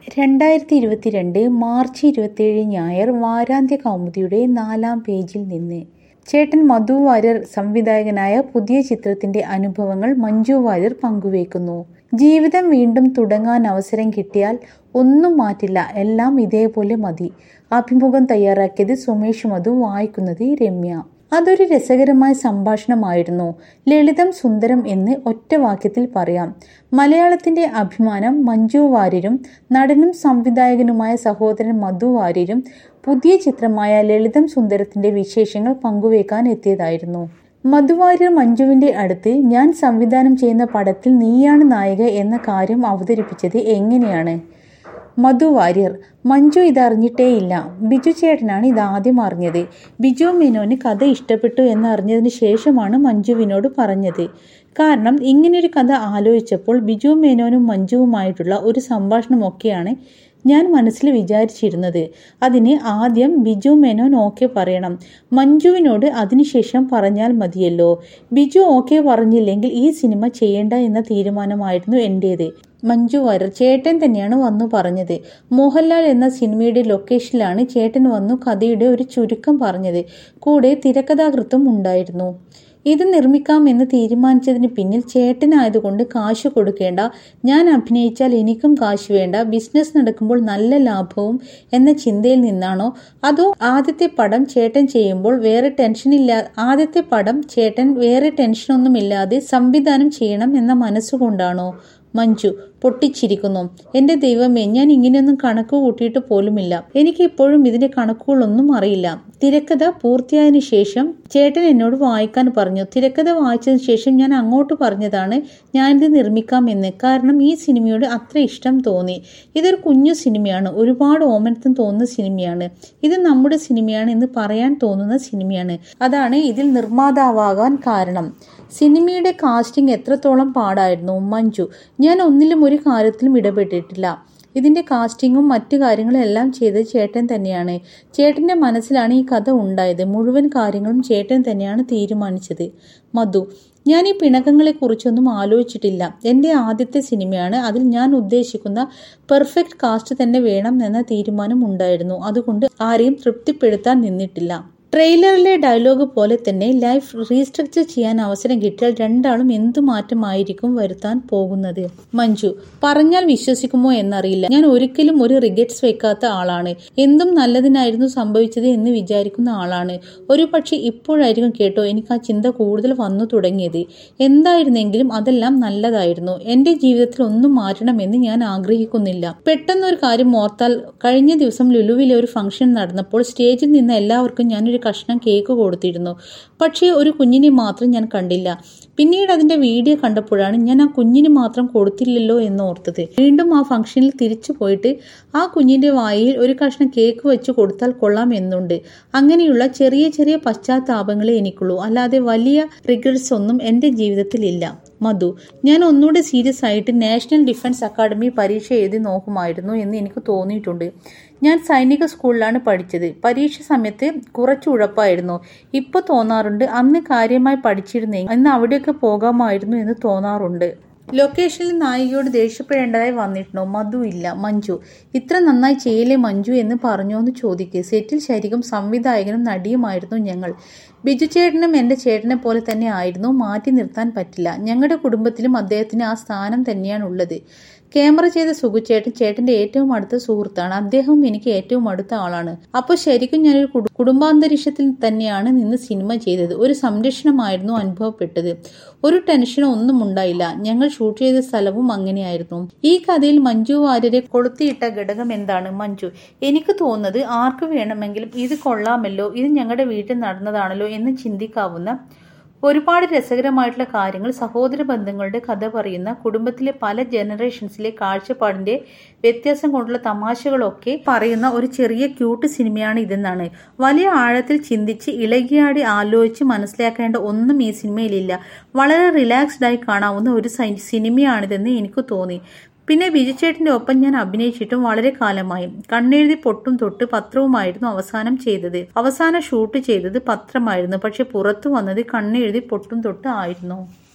രണ്ടായിരത്തി ഇരുപത്തിരണ്ട് മാർച്ച് ഇരുപത്തിയേഴ് ഞായർ വാരാന്ത്യ കൗമുദിയുടെ നാലാം പേജിൽ നിന്ന് ചേട്ടൻ മധു വാര്യർ സംവിധായകനായ പുതിയ ചിത്രത്തിന്റെ അനുഭവങ്ങൾ മഞ്ജു വാര്യർ പങ്കുവയ്ക്കുന്നു ജീവിതം വീണ്ടും തുടങ്ങാൻ അവസരം കിട്ടിയാൽ ഒന്നും മാറ്റില്ല എല്ലാം ഇതേപോലെ മതി അഭിമുഖം തയ്യാറാക്കിയത് സുമേഷ് മധു വായിക്കുന്നത് രമ്യ അതൊരു രസകരമായ സംഭാഷണമായിരുന്നു ലളിതം സുന്ദരം എന്ന് ഒറ്റ വാക്യത്തിൽ പറയാം മലയാളത്തിന്റെ അഭിമാനം മഞ്ജു വാര്യരും നടനും സംവിധായകനുമായ സഹോദരൻ മധു വാര്യരും പുതിയ ചിത്രമായ ലളിതം സുന്ദരത്തിന്റെ വിശേഷങ്ങൾ പങ്കുവയ്ക്കാൻ എത്തിയതായിരുന്നു മധുവാര്യർ മഞ്ജുവിന്റെ അടുത്ത് ഞാൻ സംവിധാനം ചെയ്യുന്ന പടത്തിൽ നീയാണ് നായിക എന്ന കാര്യം അവതരിപ്പിച്ചത് എങ്ങനെയാണ് മധു വാര്യർ മഞ്ജു ഇതറിഞ്ഞിട്ടേയില്ല ബിജു ചേട്ടനാണ് ഇതാദ്യം അറിഞ്ഞത് ബിജു മേനോന് കഥ ഇഷ്ടപ്പെട്ടു എന്നറിഞ്ഞതിന് ശേഷമാണ് മഞ്ജുവിനോട് പറഞ്ഞത് കാരണം ഇങ്ങനെയൊരു കഥ ആലോചിച്ചപ്പോൾ ബിജു മേനോനും മഞ്ജുവുമായിട്ടുള്ള ഒരു സംഭാഷണമൊക്കെയാണ് ഞാൻ മനസ്സിൽ വിചാരിച്ചിരുന്നത് അതിന് ആദ്യം ബിജു മേനോൻ ഓക്കെ പറയണം മഞ്ജുവിനോട് അതിനുശേഷം പറഞ്ഞാൽ മതിയല്ലോ ബിജു ഓക്കെ പറഞ്ഞില്ലെങ്കിൽ ഈ സിനിമ ചെയ്യേണ്ട എന്ന തീരുമാനമായിരുന്നു എൻ്റേത് മഞ്ജു വാര്യർ ചേട്ടൻ തന്നെയാണ് വന്നു പറഞ്ഞത് മോഹൻലാൽ എന്ന സിനിമയുടെ ലൊക്കേഷനിലാണ് ചേട്ടൻ വന്നു കഥയുടെ ഒരു ചുരുക്കം പറഞ്ഞത് കൂടെ തിരക്കഥാകൃത്തും ഉണ്ടായിരുന്നു ഇത് നിർമ്മിക്കാമെന്ന് തീരുമാനിച്ചതിന് പിന്നിൽ ചേട്ടനായതുകൊണ്ട് കാശ് കൊടുക്കേണ്ട ഞാൻ അഭിനയിച്ചാൽ എനിക്കും കാശ് വേണ്ട ബിസിനസ് നടക്കുമ്പോൾ നല്ല ലാഭവും എന്ന ചിന്തയിൽ നിന്നാണോ അതോ ആദ്യത്തെ പടം ചേട്ടൻ ചെയ്യുമ്പോൾ വേറെ ടെൻഷനില്ലാ ആദ്യത്തെ പടം ചേട്ടൻ വേറെ ടെൻഷനൊന്നുമില്ലാതെ സംവിധാനം ചെയ്യണം എന്ന മനസ്സുകൊണ്ടാണോ മഞ്ജു പൊട്ടിച്ചിരിക്കുന്നു എന്റെ ദൈവമേ ഞാൻ ഇങ്ങനെയൊന്നും കണക്ക് കൂട്ടിയിട്ട് പോലുമില്ല എനിക്ക് ഇപ്പോഴും ഇതിന്റെ കണക്കുകളൊന്നും അറിയില്ല തിരക്കഥ പൂർത്തിയായതിനു ശേഷം ചേട്ടൻ എന്നോട് വായിക്കാൻ പറഞ്ഞു തിരക്കഥ വായിച്ചതിന് ശേഷം ഞാൻ അങ്ങോട്ട് പറഞ്ഞതാണ് ഞാനിത് നിർമ്മിക്കാമെന്ന് കാരണം ഈ സിനിമയോട് അത്ര ഇഷ്ടം തോന്നി ഇതൊരു കുഞ്ഞു സിനിമയാണ് ഒരുപാട് ഓമനത്തം തോന്നുന്ന സിനിമയാണ് ഇത് നമ്മുടെ സിനിമയാണ് എന്ന് പറയാൻ തോന്നുന്ന സിനിമയാണ് അതാണ് ഇതിൽ നിർമ്മാതാവാകാൻ കാരണം സിനിമയുടെ കാസ്റ്റിംഗ് എത്രത്തോളം പാടായിരുന്നു മഞ്ജു ഞാൻ ഒന്നിലും ഒരു കാര്യത്തിലും ഇടപെട്ടിട്ടില്ല ഇതിന്റെ കാസ്റ്റിങ്ങും മറ്റു കാര്യങ്ങളും എല്ലാം ചെയ്തത് ചേട്ടൻ തന്നെയാണ് ചേട്ടന്റെ മനസ്സിലാണ് ഈ കഥ ഉണ്ടായത് മുഴുവൻ കാര്യങ്ങളും ചേട്ടൻ തന്നെയാണ് തീരുമാനിച്ചത് മധു ഞാൻ ഈ പിണക്കങ്ങളെ കുറിച്ചൊന്നും ആലോചിച്ചിട്ടില്ല എൻ്റെ ആദ്യത്തെ സിനിമയാണ് അതിൽ ഞാൻ ഉദ്ദേശിക്കുന്ന പെർഫെക്റ്റ് കാസ്റ്റ് തന്നെ വേണം എന്ന തീരുമാനം ഉണ്ടായിരുന്നു അതുകൊണ്ട് ആരെയും തൃപ്തിപ്പെടുത്താൻ നിന്നിട്ടില്ല ട്രെയിലറിലെ ഡയലോഗ് പോലെ തന്നെ ലൈഫ് റീസ്ട്രക്ചർ ചെയ്യാൻ അവസരം കിട്ടിയാൽ രണ്ടാളും എന്തു മാറ്റമായിരിക്കും വരുത്താൻ പോകുന്നത് മഞ്ജു പറഞ്ഞാൽ വിശ്വസിക്കുമോ എന്നറിയില്ല ഞാൻ ഒരിക്കലും ഒരു റിഗറ്റ്സ് വെക്കാത്ത ആളാണ് എന്തും നല്ലതിനായിരുന്നു സംഭവിച്ചത് എന്ന് വിചാരിക്കുന്ന ആളാണ് ഒരു പക്ഷെ ഇപ്പോഴായിരിക്കും കേട്ടോ എനിക്ക് ആ ചിന്ത കൂടുതൽ വന്നു തുടങ്ങിയത് എന്തായിരുന്നെങ്കിലും അതെല്ലാം നല്ലതായിരുന്നു എന്റെ ജീവിതത്തിൽ ഒന്നും മാറ്റണമെന്ന് ഞാൻ ആഗ്രഹിക്കുന്നില്ല പെട്ടെന്നൊരു കാര്യം ഓർത്താൽ കഴിഞ്ഞ ദിവസം ലുലുവിലെ ഒരു ഫംഗ്ഷൻ നടന്നപ്പോൾ സ്റ്റേജിൽ നിന്ന് എല്ലാവർക്കും ഞാനൊരു കഷ്ണം കേക്ക് കൊടുത്തിരുന്നു പക്ഷേ ഒരു കുഞ്ഞിനെ മാത്രം ഞാൻ കണ്ടില്ല പിന്നീട് അതിന്റെ വീഡിയോ കണ്ടപ്പോഴാണ് ഞാൻ ആ കുഞ്ഞിന് മാത്രം കൊടുത്തില്ലല്ലോ എന്ന് ഓർത്തത് വീണ്ടും ആ ഫംഗ്ഷനിൽ തിരിച്ചു പോയിട്ട് ആ കുഞ്ഞിന്റെ വായിൽ ഒരു കഷ്ണം കേക്ക് വെച്ച് കൊടുത്താൽ കൊള്ളാം എന്നുണ്ട് അങ്ങനെയുള്ള ചെറിയ ചെറിയ പശ്ചാത്താപങ്ങളെ എനിക്കുള്ളൂ അല്ലാതെ വലിയ റിഗ്രറ്റ്സ് ഒന്നും എന്റെ ജീവിതത്തിൽ ഇല്ല മധു ഞാൻ ഒന്നുകൂടെ സീരിയസ് ആയിട്ട് നാഷണൽ ഡിഫൻസ് അക്കാദമി പരീക്ഷ എഴുതി നോക്കുമായിരുന്നു എന്ന് എനിക്ക് തോന്നിയിട്ടുണ്ട് ഞാൻ സൈനിക സ്കൂളിലാണ് പഠിച്ചത് പരീക്ഷ സമയത്ത് കുറച്ച് ഉഴപ്പായിരുന്നു ഇപ്പൊ തോന്നാറുണ്ട് അന്ന് കാര്യമായി പഠിച്ചിരുന്നെങ്കിൽ അന്ന് അവിടെയൊക്കെ പോകാമായിരുന്നു എന്ന് തോന്നാറുണ്ട് ലൊക്കേഷനിൽ നായികയോട് ദേഷ്യപ്പെടേണ്ടതായി വന്നിട്ടുണ്ടോ മധു ഇല്ല മഞ്ജു ഇത്ര നന്നായി ചെയ്യലേ മഞ്ജു എന്ന് പറഞ്ഞോ എന്ന് ചോദിക്കുക സെറ്റിൽ ശരിക്കും സംവിധായകനും നടിയുമായിരുന്നു ഞങ്ങൾ ബിജു ചേട്ടനും എൻ്റെ ചേട്ടനെ പോലെ തന്നെ ആയിരുന്നു മാറ്റി നിർത്താൻ പറ്റില്ല ഞങ്ങളുടെ കുടുംബത്തിലും അദ്ദേഹത്തിന് ആ സ്ഥാനം തന്നെയാണ് ഉള്ളത് ക്യാമറ ചെയ്ത സുഖുചേട്ടൻ ചേട്ടന്റെ ഏറ്റവും അടുത്ത സുഹൃത്താണ് അദ്ദേഹവും എനിക്ക് ഏറ്റവും അടുത്ത ആളാണ് അപ്പോൾ ശരിക്കും ഞാനൊരു കുടുംബാന്തരീക്ഷത്തിൽ തന്നെയാണ് നിന്ന് സിനിമ ചെയ്തത് ഒരു സംരക്ഷണമായിരുന്നു അനുഭവപ്പെട്ടത് ഒരു ടെൻഷനോ ഒന്നും ഉണ്ടായില്ല ഞങ്ങൾ ഷൂട്ട് ചെയ്ത സ്ഥലവും അങ്ങനെയായിരുന്നു ഈ കഥയിൽ മഞ്ജു വാര്യരെ കൊളുത്തിയിട്ട ഘടകം എന്താണ് മഞ്ജു എനിക്ക് തോന്നുന്നത് ആർക്ക് വേണമെങ്കിലും ഇത് കൊള്ളാമല്ലോ ഇത് ഞങ്ങളുടെ വീട്ടിൽ നടന്നതാണല്ലോ എന്ന് ചിന്തിക്കാവുന്ന ഒരുപാട് രസകരമായിട്ടുള്ള കാര്യങ്ങൾ സഹോദര ബന്ധങ്ങളുടെ കഥ പറയുന്ന കുടുംബത്തിലെ പല ജനറേഷൻസിലെ കാഴ്ചപ്പാടിന്റെ വ്യത്യാസം കൊണ്ടുള്ള തമാശകളൊക്കെ പറയുന്ന ഒരു ചെറിയ ക്യൂട്ട് സിനിമയാണ് ഇതെന്നാണ് വലിയ ആഴത്തിൽ ചിന്തിച്ച് ഇളകിയാടി ആലോചിച്ച് മനസ്സിലാക്കേണ്ട ഒന്നും ഈ സിനിമയിലില്ല വളരെ റിലാക്സ്ഡ് ആയി കാണാവുന്ന ഒരു സിനിമയാണിതെന്ന് എനിക്ക് തോന്നി പിന്നെ ബിജുചേട്ടന്റെ ഒപ്പം ഞാൻ അഭിനയിച്ചിട്ടും വളരെ കാലമായി കണ്ണെഴുതി പൊട്ടും തൊട്ട് പത്രവുമായിരുന്നു അവസാനം ചെയ്തത് അവസാനം ഷൂട്ട് ചെയ്തത് പത്രമായിരുന്നു പക്ഷെ പുറത്തു വന്നത് കണ്ണെഴുതി പൊട്ടും തൊട്ട് ആയിരുന്നു